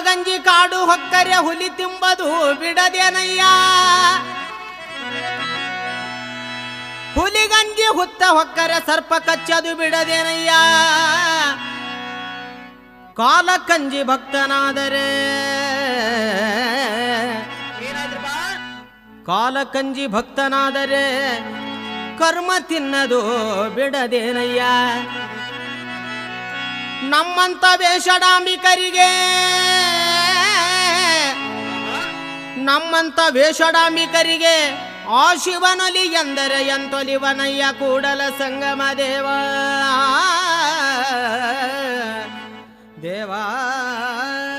ಕಾಲಗಂಜಿ ಕಾಡು ಹೊಕ್ಕರೆ ಹುಲಿ ತಿಂಬದು ಬಿಡದೇನಯ್ಯ ಹುಲಿಗಂಜಿ ಹುತ್ತ ಹೊಕ್ಕರೆ ಸರ್ಪ ಕಚ್ಚದು ಬಿಡದೇನಯ್ಯ ಕಾಲಕಂಜಿ ಭಕ್ತನಾದರೆ ಏನಾದ್ರಪ್ಪ ಕಾಲಕಂಜಿ ಭಕ್ತನಾದರೆ ಕರ್ಮ ತಿನ್ನದು ಬಿಡದೇನಯ್ಯ ನಮ್ಮಂತ ವೇಷಡಾಂಬಿಕರಿಗೆ ನಮ್ಮಂತ ವೇಷಡಾಂಬಿಕರಿಗೆ ಆ ಶಿವನೊಲಿ ಎಂದರೆ ಎಂತೊಲಿವನಯ್ಯ ಕೂಡಲ ಸಂಗಮ ದೇವ ದೇವಾ